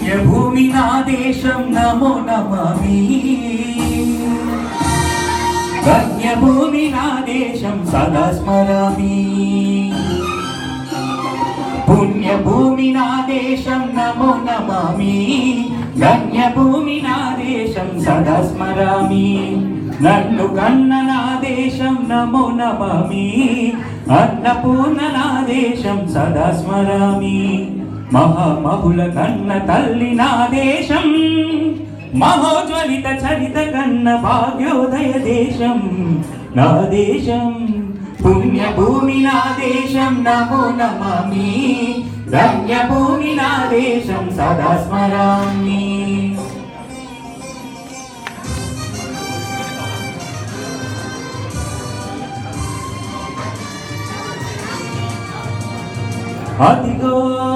పుణ్యభూమి నా దేశం నమో నమామి ధన్యభూమి నా దేశం సదా స్మరామి పుణ్యభూమి నా దేశం నమో నమామి ధన్యభూమి నా దేశం సదా స్మరామి నన్ను కన్న నా దేశం నమో నమామి అన్నపూర్ణ నా దేశం సదా స్మరామి మహామహుల కన్న తల్లి నా దేశం మహోజ్వలిత చరిత కన్న భాగ్యోదయ దేశం నా దేశం పుణ్యభూమి నా దేశం నమో నమామి ధన్యభూమి నా దేశం సదా స్మరామి అదిగో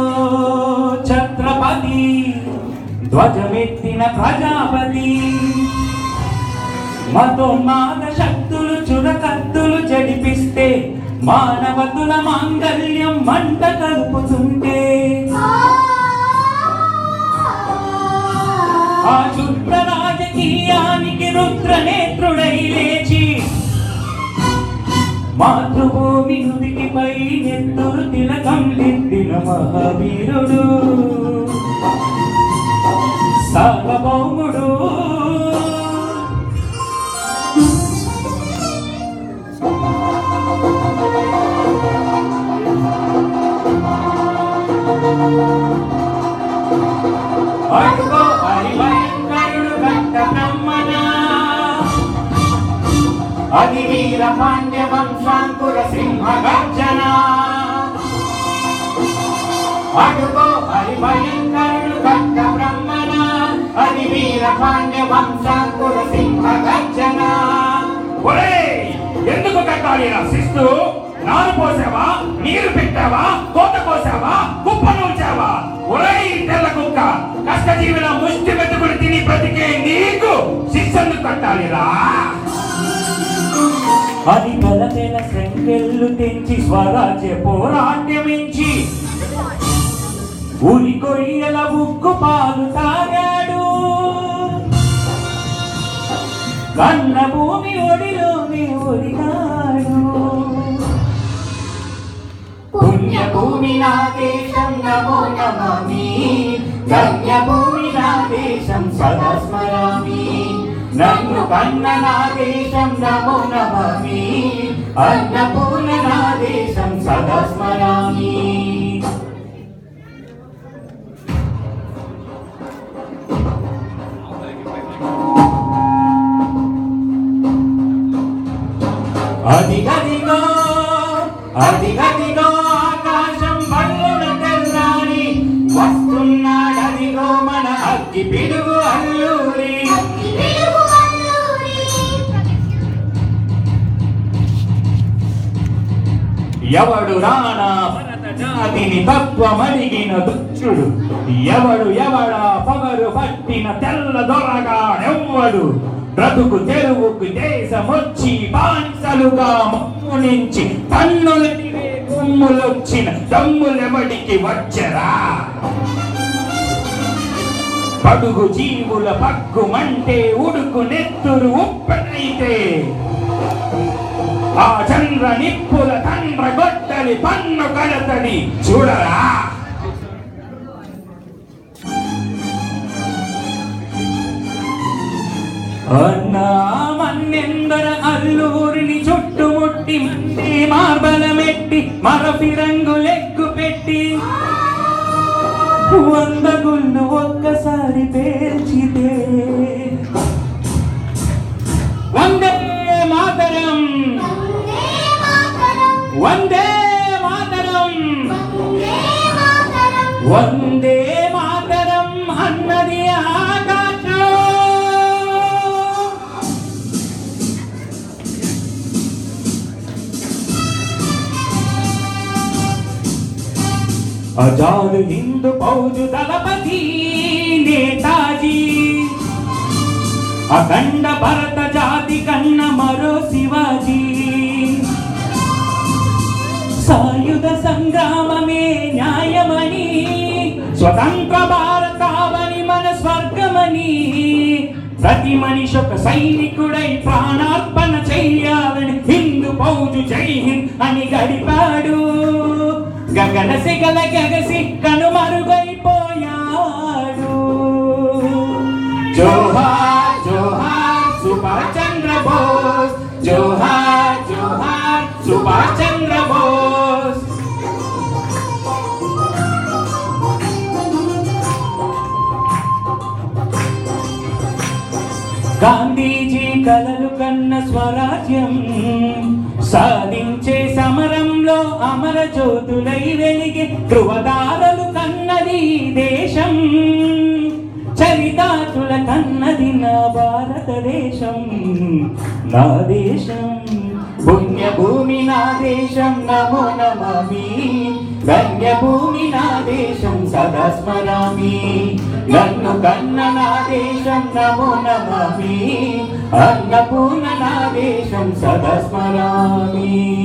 ఛత్రపతి ధ్వజమెత్తిన ప్రజాపతి మతోన్మాద శక్తులు చురకత్తులు చెడిపిస్తే మానవతుల మాంగల్యం మంట కలుపుతుంటే ఆ క్షుద్ర రాజకీయానికి రుద్రనేత్రుడై లేచి మాతృభూమి నుదికిపై నెత్తురు తిలకం దిద్దిన మహావీరుడు సార్వభౌముడు అడుగో హరిభయంకరుడు కట్ట బ్రహ్మణ అది వీర పాండ్య వంశాంకుర సింహ గర్జన అడుగో హరిభయంకరుడు కట్ట బ్రహ్మణ అది వీర పాండ్య వంశాంకుర సింహ గర్జన ఒరేయ్ ఎందుకు కట్టాలి నా శిస్తు నారు పోసావా నీరు పెట్టావా కోత కోసావా కుప్ప నూల్చావా ఒరేయ్ తెల్ల కుక్క కష్టజీవుల ముష్టి మెతుకులు తిని బ్రతికే నీకు శిక్షను కట్టాలిరా అది కలతెల సంకెళ్ళు తెంచి స్వరాజ్య పోరాటమించి ఉరి కొయ్యల ఉక్కు పాలు తాగాడు కన్న భూమి ఒడిలోనే ఒరిగాడు పుణ్యభూమి నా దేశం నమో నమామి ధన్యభూమి నా దేశం సదా స్మరామి నన్ను కన్న నా దేశం నమో నమామి అన్నపూర్ణ నా దేశం సదా స్మరామి అదిగదిగో అదిగదిగో ఆకాశం బల్లున తెల్లారి వస్తున్నాడదిగో మన అగ్గి పిడుగు అల్లూరి ఎవడు రానా భరత జాతిని తత్వమడిగిన దుచ్చుడు ఎవడు ఎవడా పొగరు పట్టిన తెల్ల దొరగాడెవ్వడు బ్రతుకు తెరువుకు దేశమొచ్చి బానిసలుగా మమ్ము నుంచి పన్నులటివే కొమ్ములొచ్చిన దమ్ములెవడికి వచ్చరా పడుగు జీవుల పగ్గుమంటే ఉడుకు నెత్తురు ఉప్పెనైతే ఆ చంద్ర నిప్పుల తండ్ర గొడ్డలి పన్ను కడతడి చూడరా అన్నా మన్నెందర అల్లూరిని చుట్టుముట్టి మంది మార్బలమెట్టి మరపి రంగులెగ్గు పెట్టి వంద గుళ్ళు ఒక్కసారి పేల్చితే వందే మాతరం వందే మాతరం వందే మాతరం అన్నది ఆకాశం అజాదు హిందూ పౌజు దళపతి నేతాజీ అఖండ భరత జాతి కన్న మరో శివాజీ సాయుధ సంగ్రామమే న్యాయమని స్వతంత్ర భారతావని ప్రతి మనిషి ఒక సైనికుడై ప్రాణార్పణ చెయ్యాలని హిందూ పౌజు జై హింద్ అని గడిపాడు గగన సిగల గగసి కనుమరుగైపోయాడు జోహార్ జోహార్ సుభాష్ చంద్ర బోస్ జోహార్ జోహార్ సుభాష్ చంద్ర బోస్ గాంధీజీ కలలు కన్న స్వరాజ్యం సాధించే సమరంలో అమర జ్యోతులై వెలిగే ధృవదారులు కన్నది ఈ దేశం చరితాతుల కన్నది నా భారతదేశం నా దేశం పుణ్యభూమి నా దేశం నమో నమామి ధన్యభూమి నా దేశం సదా స్మరామి నన్ను కన్న నా దేశం నమో నమామి అన్నపూర్ణ నా దేశం సదా స్మరామి